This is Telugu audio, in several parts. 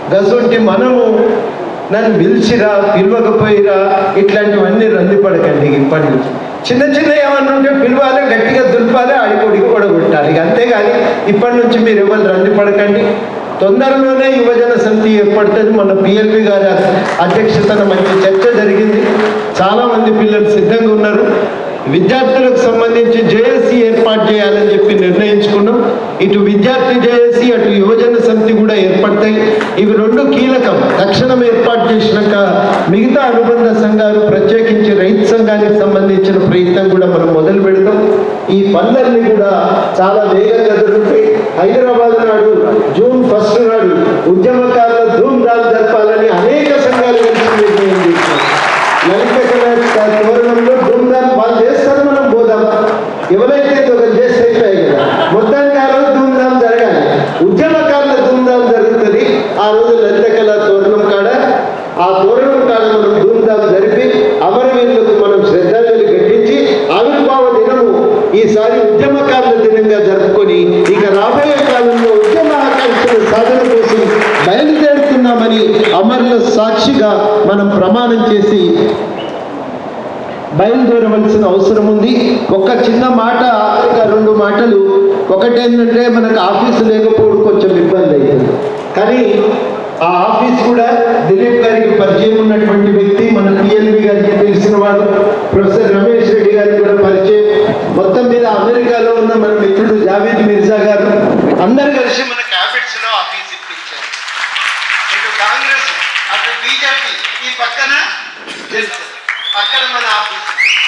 గసొంటి మనము నన్ను పిలిచిరా పిలవకపోయిరా ఇట్లాంటివన్నీ రంది పడకండి ఇప్పటి నుంచి చిన్న చిన్న ఏమన్నా ఉంటే పిలవాలి గట్టిగా దులపాలి ఆడికొడికి కూడా కొట్టాలి ఇక అంతేగాని ఇప్పటి నుంచి మీరు ఎవరు రంది పడకండి తొందరలోనే యువజన సమితి ఏర్పడుతుంది మన పిఎల్పి గారి అధ్యక్షతన మంచి చర్చ జరిగింది చాలామంది పిల్లలు సిద్ధంగా ఉన్నారు విద్యార్థులకు సంబంధించి జేఏసీ ఏర్పాటు చేయాలని చెప్పి నిర్ణయించుకున్నాం ఇటు విద్యార్థి జేఏసీ అటు యువజన సమితి కూడా ఏర్పడతాయి ఇవి రెండు కీలకం తక్షణం ఏర్పాటు చేసినాక మిగతా అనుబంధ సంఘాలు ప్రత్యేకించి రైతు సంఘానికి సంబంధించిన ప్రయత్నం కూడా మనం మొదలు పెడతాం ఈ పనులన్నీ కూడా చాలా వేగంగా జరుగుతాయి హైదరాబాద్ నాడు జూన్ ఫస్ట్ నాడు ఉద్యమకారుల ధూమ్ ధామ్ జరపాలని అనేక సంఘాలు కలిసి నిర్ణయం చేశారు లలిత కళా తోరణంలో ధూమ్ధామ్ వాళ్ళు చేస్తారు మనం పోదాం ఎవరైతే ఒకరు చేస్తే అయిపోయాయి కదా మొత్తానికి ఆ రోజు ధూమ్ధామ్ జరగాలి ఉద్యమకారుల ధూమ్ధామ్ జరుగుతుంది ఆ రోజు లలిత కళా తోరణం కాడ ఆ తోరణం కాడ మనం ధూమ్ధామ్ జరిపి అమరవీరులకు మనం శ్రద్ధాంజలి ఘటించి ఆవిర్భావ దినము ఈసారి ఉద్యమకారుల దినంగా జరుపుకొని ఇక రాబోయే కాలంలో ఉద్యమ ఆకాంక్షల సాధన కోసం బయలుదేరుతున్నామని అమరుల సాక్షిగా మనం ప్రమాణం చేసి బయలుదేరవలసిన అవసరం ఉంది ఒక చిన్న మాట ఆఖరిగా రెండు మాటలు ఒకటేంటంటే మనకు ఆఫీసు లేకపోవడం కొంచెం ఇబ్బంది అవుతుంది కానీ ఆ ఆఫీస్ కూడా దిలీప్ గారికి పరిచయం ఉన్నటువంటి వ్యక్తి మన పిఎల్బి గారికి తెలిసిన వాడు ప్రొఫెసర్ రమేష్ రెడ్డి గారికి కూడా పరిచయం మొత్తం మీద అమెరికాలో ఉన్న మన మిత్రుడు జావేద్ మిర్జా గారు అందరు కలిసి మన క్యాబినెట్స్ లో ఆఫీస్ ఇప్పించారు ఇటు కాంగ్రెస్ అటు బీజేపీ ఈ పక్కన జనసేన. పక్కన మన ఆఫీస్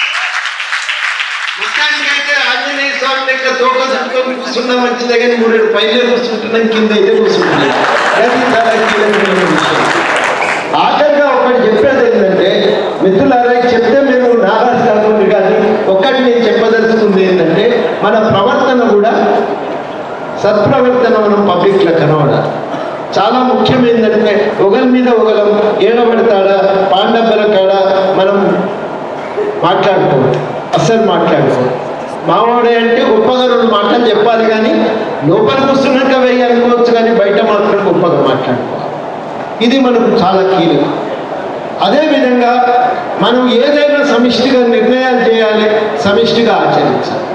మొత్తానికైతే ఆంజనేయ స్వామి లెక్క తోక చుట్టుకొని కూర్చున్నా మంచిదే కానీ మూడు పైన కూర్చుంటున్నాం కింద అయితే కూర్చుంటున్నాం అది చాలా కీలకమైన విషయం ఆఖరిగా ఒకటి చెప్పేది ఏంటంటే మిత్రులారా చెప్తే మీరు నారాజు కాకుండా కానీ ఒక్కటి నేను చెప్పదలుచుకుంది ఏంటంటే మన ప్రవర్తన కూడా సత్ప్రవర్తన మనం పబ్లిక్లో కనబడాలి చాలా ముఖ్యం ఏంటంటే ఒకరి మీద ఒకరం ఏడబడతాడా పాండవుల కాడ మనం మాట్లాడుకోవద్దు అస్సలు మాట్లాడుకోవద్దు మావాడే అంటే గొప్పగా రెండు మాటలు చెప్పాలి కానీ లోపల కూర్చున్నాక వెయ్యి అనుకోవచ్చు కానీ బయట మాత్రం గొప్పగా మాట్లాడుకోవాలి ఇది మనకు చాలా కీలకం అదేవిధంగా మనం ఏదైనా సమిష్టిగా నిర్ణయాలు చేయాలి సమిష్టిగా ఆచరించాలి